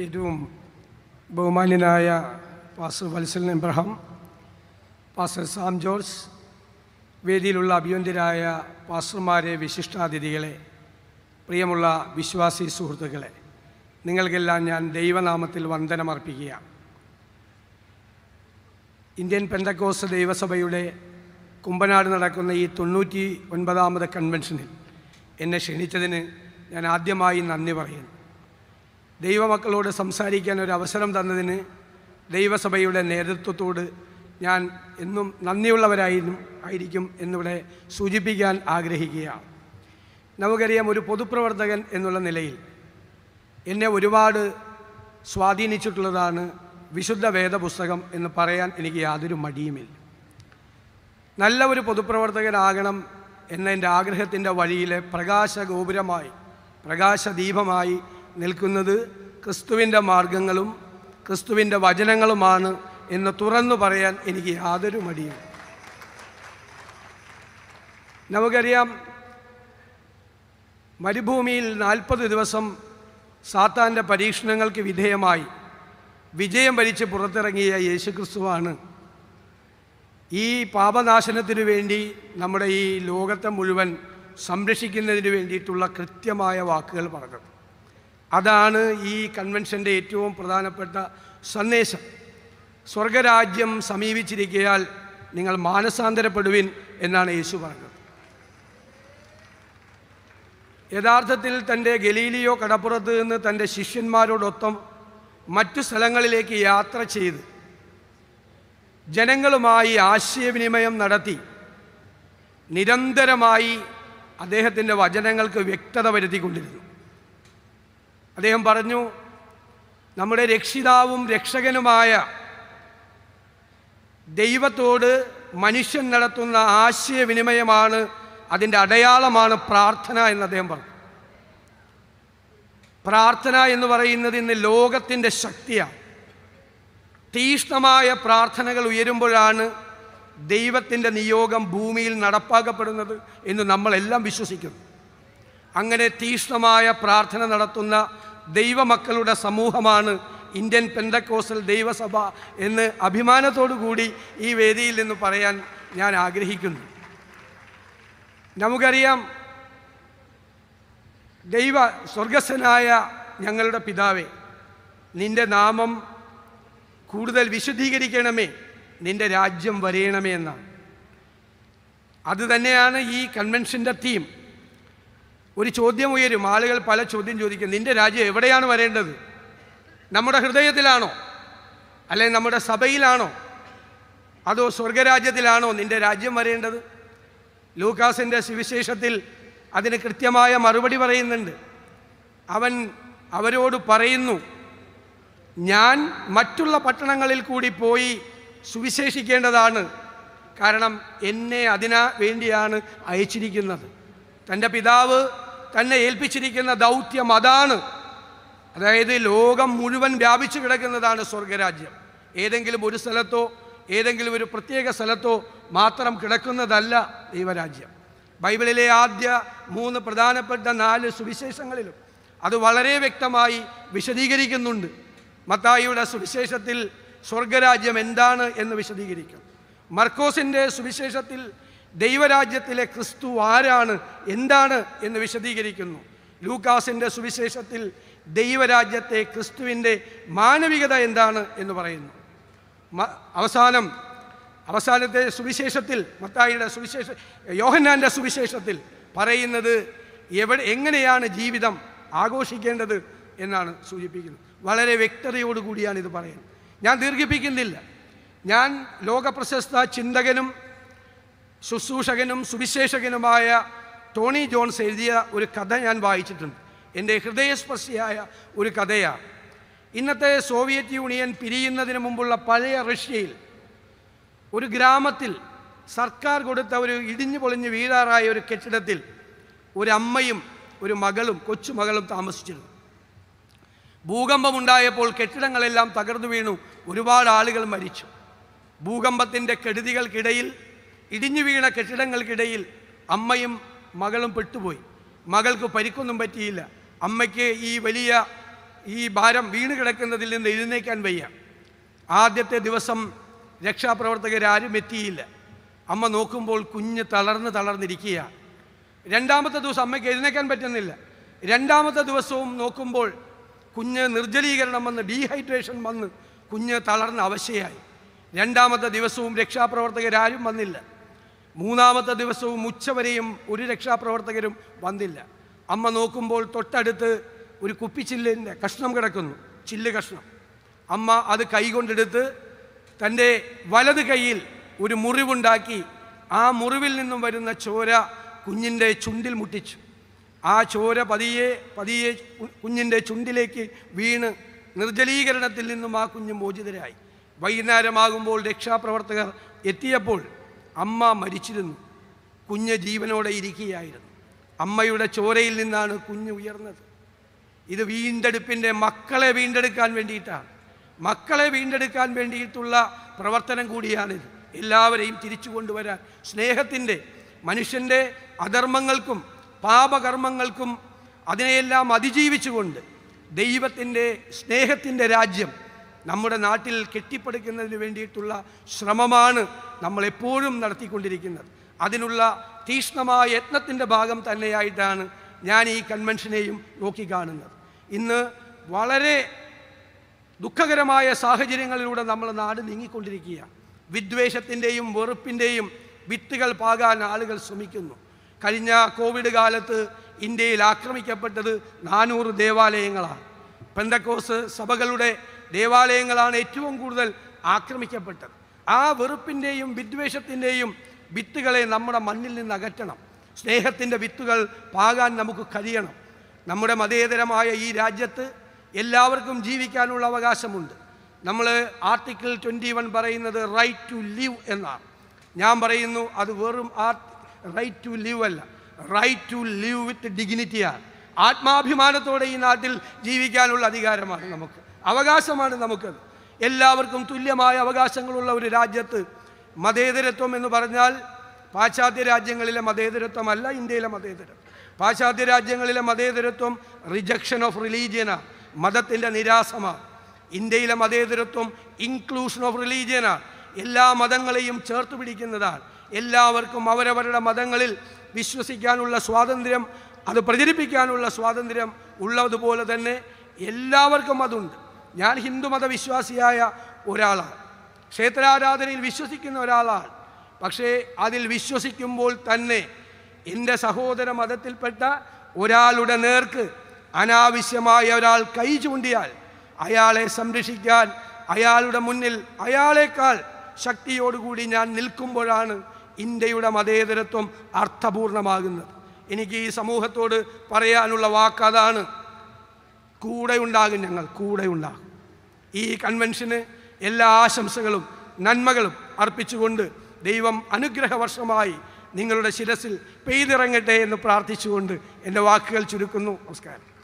ഏറ്റവും ബഹുമാന്യനായ pastor Valsalan Abraham pastor Sam George വേദിയിലുള്ള അഭിയന്തരായ പാസ്റ്റർമാരെ വിശിഷ്ടാതിഥികളെ പ്രിയമുള്ള വിശ്വാസി സുഹൃത്തുക്കളെ നിങ്ങൾക്കെല്ലാം ഞാൻ ദൈവനാമത്തിൽ വന്ദനമർപ്പിക്കുകയാണ് ഇന്ത്യൻ പെന്തക്കോസ് ദൈവസഭയുടെ കുമ്പനാട് നടക്കുന്ന ഈ തൊണ്ണൂറ്റി ഒൻപതാമത് കൺവെൻഷനിൽ എന്നെ ക്ഷണിച്ചതിന് ഞാൻ ആദ്യമായി നന്ദി പറയുന്നു ദൈവമക്കളോട് സംസാരിക്കാൻ ഒരു അവസരം തന്നതിന് ദൈവസഭയുടെ നേതൃത്വത്തോട് ഞാൻ എന്നും നന്ദിയുള്ളവരായിരുന്നു ആയിരിക്കും എന്നിവിടെ സൂചിപ്പിക്കാൻ ആഗ്രഹിക്കുകയാണ് നമുക്കറിയാം ഒരു പൊതുപ്രവർത്തകൻ എന്നുള്ള നിലയിൽ എന്നെ ഒരുപാട് സ്വാധീനിച്ചിട്ടുള്ളതാണ് വിശുദ്ധ വേദപുസ്തകം എന്ന് പറയാൻ എനിക്ക് യാതൊരു മടിയുമില്ല നല്ല ഒരു പൊതുപ്രവർത്തകനാകണം എന്ന എൻ്റെ ആഗ്രഹത്തിൻ്റെ വഴിയിലെ പ്രകാശഗോപുരമായി പ്രകാശദീപമായി നിൽക്കുന്നത് ക്രിസ്തുവിൻ്റെ മാർഗങ്ങളും ക്രിസ്തുവിൻ്റെ വചനങ്ങളുമാണ് എന്ന് തുറന്നു പറയാൻ എനിക്ക് യാതൊരു മടിയും നമുക്കറിയാം മരുഭൂമിയിൽ നാൽപ്പത് ദിവസം സാത്താൻ്റെ പരീക്ഷണങ്ങൾക്ക് വിധേയമായി വിജയം വരിച്ച് പുറത്തിറങ്ങിയ യേശുക്രിസ്തുവാണ് ഈ പാപനാശനത്തിനു വേണ്ടി നമ്മുടെ ഈ ലോകത്തെ മുഴുവൻ സംരക്ഷിക്കുന്നതിന് വേണ്ടിയിട്ടുള്ള കൃത്യമായ വാക്കുകൾ പറഞ്ഞത് അതാണ് ഈ കൺവെൻഷൻ്റെ ഏറ്റവും പ്രധാനപ്പെട്ട സന്ദേശം സ്വർഗരാജ്യം സമീപിച്ചിരിക്കയാൽ നിങ്ങൾ മാനസാന്തരപ്പെടുവിൻ എന്നാണ് യേശു പറഞ്ഞത് യഥാർത്ഥത്തിൽ തൻ്റെ ഗലീലിയോ കടപ്പുറത്ത് നിന്ന് തൻ്റെ ശിഷ്യന്മാരോടൊപ്പം മറ്റു സ്ഥലങ്ങളിലേക്ക് യാത്ര ചെയ്ത് ജനങ്ങളുമായി ആശയവിനിമയം നടത്തി നിരന്തരമായി അദ്ദേഹത്തിൻ്റെ വചനങ്ങൾക്ക് വ്യക്തത വരുത്തിക്കൊണ്ടിരുന്നു അദ്ദേഹം പറഞ്ഞു നമ്മുടെ രക്ഷിതാവും രക്ഷകനുമായ ദൈവത്തോട് മനുഷ്യൻ നടത്തുന്ന ആശയവിനിമയമാണ് അതിൻ്റെ അടയാളമാണ് പ്രാർത്ഥന എന്ന് അദ്ദേഹം പറഞ്ഞു പ്രാർത്ഥന എന്ന് പറയുന്നത് ഇന്ന് ലോകത്തിൻ്റെ ശക്തിയാണ് തീഷ്ണമായ പ്രാർത്ഥനകൾ ഉയരുമ്പോഴാണ് ദൈവത്തിൻ്റെ നിയോഗം ഭൂമിയിൽ നടപ്പാക്കപ്പെടുന്നത് എന്ന് നമ്മളെല്ലാം വിശ്വസിക്കുന്നു അങ്ങനെ തീഷ്ണമായ പ്രാർത്ഥന നടത്തുന്ന ദൈവമക്കളുടെ സമൂഹമാണ് ഇന്ത്യൻ പെന്തക്കോസൽ ദൈവസഭ എന്ന് അഭിമാനത്തോടു കൂടി ഈ വേദിയിൽ നിന്ന് പറയാൻ ഞാൻ ആഗ്രഹിക്കുന്നു നമുക്കറിയാം ദൈവ സ്വർഗസ്വനായ ഞങ്ങളുടെ പിതാവേ നിന്റെ നാമം കൂടുതൽ വിശുദ്ധീകരിക്കണമേ നിന്റെ രാജ്യം വരയണമേ എന്നാണ് അത് തന്നെയാണ് ഈ കൺവെൻഷൻ്റെ തീം ഒരു ചോദ്യം ഉയരും ആളുകൾ പല ചോദ്യം ചോദിക്കും നിന്റെ രാജ്യം എവിടെയാണ് വരേണ്ടത് നമ്മുടെ ഹൃദയത്തിലാണോ അല്ലെങ്കിൽ നമ്മുടെ സഭയിലാണോ അതോ സ്വർഗരാജ്യത്തിലാണോ നിന്റെ രാജ്യം വരേണ്ടത് ലൂക്കാസിൻ്റെ സുവിശേഷത്തിൽ അതിന് കൃത്യമായ മറുപടി പറയുന്നുണ്ട് അവൻ അവരോട് പറയുന്നു ഞാൻ മറ്റുള്ള പട്ടണങ്ങളിൽ കൂടി പോയി സുവിശേഷിക്കേണ്ടതാണ് കാരണം എന്നെ അതിനാ വേണ്ടിയാണ് അയച്ചിരിക്കുന്നത് തൻ്റെ പിതാവ് തന്നെ ഏൽപ്പിച്ചിരിക്കുന്ന ദൗത്യം അതാണ് അതായത് ലോകം മുഴുവൻ വ്യാപിച്ചു കിടക്കുന്നതാണ് സ്വർഗരാജ്യം ഏതെങ്കിലും ഒരു സ്ഥലത്തോ ഏതെങ്കിലും ഒരു പ്രത്യേക സ്ഥലത്തോ മാത്രം കിടക്കുന്നതല്ല ദൈവരാജ്യം ബൈബിളിലെ ആദ്യ മൂന്ന് പ്രധാനപ്പെട്ട നാല് സുവിശേഷങ്ങളിലും അത് വളരെ വ്യക്തമായി വിശദീകരിക്കുന്നുണ്ട് മത്തായിയുടെ സുവിശേഷത്തിൽ സ്വർഗരാജ്യം എന്താണ് എന്ന് വിശദീകരിക്കും മർക്കോസിൻ്റെ സുവിശേഷത്തിൽ ദൈവരാജ്യത്തിലെ ക്രിസ്തു ആരാണ് എന്താണ് എന്ന് വിശദീകരിക്കുന്നു ലൂക്കാസിൻ്റെ സുവിശേഷത്തിൽ ദൈവരാജ്യത്തെ ക്രിസ്തുവിൻ്റെ മാനവികത എന്താണ് എന്ന് പറയുന്നു മ- അവസാനം അവസാനത്തെ സുവിശേഷത്തിൽ മത്തായിയുടെ സുവിശേഷ യോഹന്നാൻ്റെ സുവിശേഷത്തിൽ പറയുന്നത് എവിടെ എങ്ങനെയാണ് ജീവിതം ആഘോഷിക്കേണ്ടത് എന്നാണ് സൂചിപ്പിക്കുന്നത് വളരെ വ്യക്തതയോടുകൂടിയാണ് ഇത് പറയുന്നത് ഞാൻ ദീർഘിപ്പിക്കുന്നില്ല ഞാൻ ലോകപ്രശസ്ത ചിന്തകനും ശുശ്രൂഷകനും സുവിശേഷകനുമായ ടോണി ജോൺസ് എഴുതിയ ഒരു കഥ ഞാൻ വായിച്ചിട്ടുണ്ട് എൻ്റെ ഹൃദയസ്പർശിയായ ഒരു കഥയാണ് ഇന്നത്തെ സോവിയറ്റ് യൂണിയൻ പിരിയുന്നതിന് മുമ്പുള്ള പഴയ റഷ്യയിൽ ഒരു ഗ്രാമത്തിൽ സർക്കാർ കൊടുത്ത ഒരു ഇടിഞ്ഞു പൊളിഞ്ഞ് വീഴാറായ ഒരു കെട്ടിടത്തിൽ ഒരു അമ്മയും ഒരു മകളും കൊച്ചുമകളും താമസിച്ചിരുന്നു ഭൂകമ്പമുണ്ടായപ്പോൾ കെട്ടിടങ്ങളെല്ലാം തകർന്നു വീണു ഒരുപാട് ആളുകൾ മരിച്ചു ഭൂകമ്പത്തിൻ്റെ കെടുതികൾക്കിടയിൽ ഇടിഞ്ഞു വീണ കെട്ടിടങ്ങൾക്കിടയിൽ അമ്മയും മകളും പെട്ടുപോയി മകൾക്ക് പരിക്കൊന്നും പറ്റിയില്ല അമ്മയ്ക്ക് ഈ വലിയ ഈ ഭാരം വീണ് കിടക്കുന്നതിൽ നിന്ന് എഴുന്നേക്കാൻ വയ്യ ആദ്യത്തെ ദിവസം രക്ഷാപ്രവർത്തകരാരും എത്തിയില്ല അമ്മ നോക്കുമ്പോൾ കുഞ്ഞ് തളർന്ന് തളർന്നിരിക്കുക രണ്ടാമത്തെ ദിവസം അമ്മയ്ക്ക് എഴുന്നേക്കാൻ പറ്റുന്നില്ല രണ്ടാമത്തെ ദിവസവും നോക്കുമ്പോൾ കുഞ്ഞ് നിർജ്ജലീകരണം വന്ന് ഡീഹൈഡ്രേഷൻ വന്ന് കുഞ്ഞ് തളർന്ന അവശയായി രണ്ടാമത്തെ ദിവസവും രക്ഷാപ്രവർത്തകരാരും വന്നില്ല മൂന്നാമത്തെ ദിവസവും ഉച്ചവരെയും ഒരു രക്ഷാപ്രവർത്തകരും വന്നില്ല അമ്മ നോക്കുമ്പോൾ തൊട്ടടുത്ത് ഒരു കുപ്പിച്ചില്ലിൻ്റെ കഷ്ണം കിടക്കുന്നു ചില്ല് കഷ്ണം അമ്മ അത് കൈകൊണ്ടെടുത്ത് തൻ്റെ വലത് കൈയിൽ ഒരു മുറിവുണ്ടാക്കി ആ മുറിവിൽ നിന്നും വരുന്ന ചോര കുഞ്ഞിൻ്റെ ചുണ്ടിൽ മുട്ടിച്ചു ആ ചോര പതിയെ പതിയെ കു- കുഞ്ഞിൻ്റെ ചുണ്ടിലേക്ക് വീണ് നിർജ്ജലീകരണത്തിൽ നിന്നും ആ കുഞ്ഞ് മോചിതരായി വൈകുന്നേരമാകുമ്പോൾ രക്ഷാപ്രവർത്തകർ എത്തിയപ്പോൾ അമ്മ മരിച്ചിരുന്നു കുഞ്ഞ് ജീവനോടെ ഇരിക്കുകയായിരുന്നു അമ്മയുടെ ചോരയിൽ നിന്നാണ് കുഞ്ഞ് ഉയർന്നത് ഇത് വീണ്ടെടുപ്പിൻ്റെ മക്കളെ വീണ്ടെടുക്കാൻ വേണ്ടിയിട്ടാണ് മക്കളെ വീണ്ടെടുക്കാൻ വേണ്ടിയിട്ടുള്ള പ്രവർത്തനം കൂടിയാണിത് എല്ലാവരെയും തിരിച്ചു കൊണ്ടുവരാൻ സ്നേഹത്തിൻ്റെ മനുഷ്യൻ്റെ അധർമ്മങ്ങൾക്കും പാപകർമ്മങ്ങൾക്കും അതിനെയെല്ലാം അതിജീവിച്ചുകൊണ്ട് ദൈവത്തിൻ്റെ സ്നേഹത്തിൻ്റെ രാജ്യം നമ്മുടെ നാട്ടിൽ കെട്ടിപ്പടുക്കുന്നതിന് വേണ്ടിയിട്ടുള്ള ശ്രമമാണ് നമ്മൾ എപ്പോഴും നടത്തിക്കൊണ്ടിരിക്കുന്നത് അതിനുള്ള തീക്ഷ്ണമായ യത്നത്തിൻ്റെ ഭാഗം തന്നെയായിട്ടാണ് ഞാൻ ഈ കൺവെൻഷനെയും നോക്കിക്കാണുന്നത് ഇന്ന് വളരെ ദുഃഖകരമായ സാഹചര്യങ്ങളിലൂടെ നമ്മൾ നാട് നീങ്ങിക്കൊണ്ടിരിക്കുകയാണ് വിദ്വേഷത്തിൻ്റെയും വെറുപ്പിൻ്റെയും വിത്തുകൾ പാകാൻ ആളുകൾ ശ്രമിക്കുന്നു കഴിഞ്ഞ കോവിഡ് കാലത്ത് ഇന്ത്യയിൽ ആക്രമിക്കപ്പെട്ടത് നാനൂറ് ദേവാലയങ്ങളാണ് പെന്തക്കോസ് സഭകളുടെ ദേവാലയങ്ങളാണ് ഏറ്റവും കൂടുതൽ ആക്രമിക്കപ്പെട്ടത് ആ വെറുപ്പിൻ്റെയും വിദ്വേഷത്തിൻ്റെയും വിത്തുകളെ നമ്മുടെ മണ്ണിൽ നിന്ന് അകറ്റണം സ്നേഹത്തിൻ്റെ വിത്തുകൾ പാകാൻ നമുക്ക് കഴിയണം നമ്മുടെ മതേതരമായ ഈ രാജ്യത്ത് എല്ലാവർക്കും ജീവിക്കാനുള്ള അവകാശമുണ്ട് നമ്മൾ ആർട്ടിക്കിൾ ട്വൻറ്റി വൺ പറയുന്നത് റൈറ്റ് ടു ലിവ് എന്നാണ് ഞാൻ പറയുന്നു അത് വെറും റൈറ്റ് ടു ലിവ് അല്ല റൈറ്റ് ടു ലിവ് വിത്ത് ഡിഗ്നിറ്റിയാണ് ആത്മാഭിമാനത്തോടെ ഈ നാട്ടിൽ ജീവിക്കാനുള്ള അധികാരമാണ് നമുക്ക് അവകാശമാണ് നമുക്കത് എല്ലാവർക്കും തുല്യമായ അവകാശങ്ങളുള്ള ഒരു രാജ്യത്ത് മതേതരത്വം എന്ന് പറഞ്ഞാൽ പാശ്ചാത്യ രാജ്യങ്ങളിലെ മതേതരത്വമല്ല ഇന്ത്യയിലെ മതേതരത്വം പാശ്ചാത്യ രാജ്യങ്ങളിലെ മതേതരത്വം റിജക്ഷൻ ഓഫ് റിലീജിയനാണ് മതത്തിൻ്റെ നിരാസമാണ് ഇന്ത്യയിലെ മതേതരത്വം ഇൻക്ലൂഷൻ ഓഫ് റിലീജിയനാണ് എല്ലാ മതങ്ങളെയും ചേർത്ത് പിടിക്കുന്നതാണ് എല്ലാവർക്കും അവരവരുടെ മതങ്ങളിൽ വിശ്വസിക്കാനുള്ള സ്വാതന്ത്ര്യം അത് പ്രചരിപ്പിക്കാനുള്ള സ്വാതന്ത്ര്യം ഉള്ളതുപോലെ തന്നെ എല്ലാവർക്കും അതുണ്ട് ഞാൻ ഹിന്ദുമത വിശ്വാസിയായ ഒരാളാണ് ക്ഷേത്രാരാധനയിൽ വിശ്വസിക്കുന്ന ഒരാളാണ് പക്ഷേ അതിൽ വിശ്വസിക്കുമ്പോൾ തന്നെ എൻ്റെ സഹോദര മതത്തിൽപ്പെട്ട ഒരാളുടെ നേർക്ക് അനാവശ്യമായ ഒരാൾ കൈ ചൂണ്ടിയാൽ അയാളെ സംരക്ഷിക്കാൻ അയാളുടെ മുന്നിൽ അയാളെക്കാൾ ശക്തിയോടുകൂടി ഞാൻ നിൽക്കുമ്പോഴാണ് ഇന്ത്യയുടെ മതേതരത്വം അർത്ഥപൂർണമാകുന്നത് എനിക്ക് ഈ സമൂഹത്തോട് പറയാനുള്ള വാക്കതാണ് കൂടെ ഉണ്ടാകും ഞങ്ങൾ കൂടെ ഉണ്ടാകും ഈ കൺവെൻഷന് എല്ലാ ആശംസകളും നന്മകളും അർപ്പിച്ചുകൊണ്ട് ദൈവം അനുഗ്രഹവർഷമായി നിങ്ങളുടെ ശിരസിൽ പെയ്തിറങ്ങട്ടെ എന്ന് പ്രാർത്ഥിച്ചുകൊണ്ട് എൻ്റെ വാക്കുകൾ ചുരുക്കുന്നു നമസ്കാരം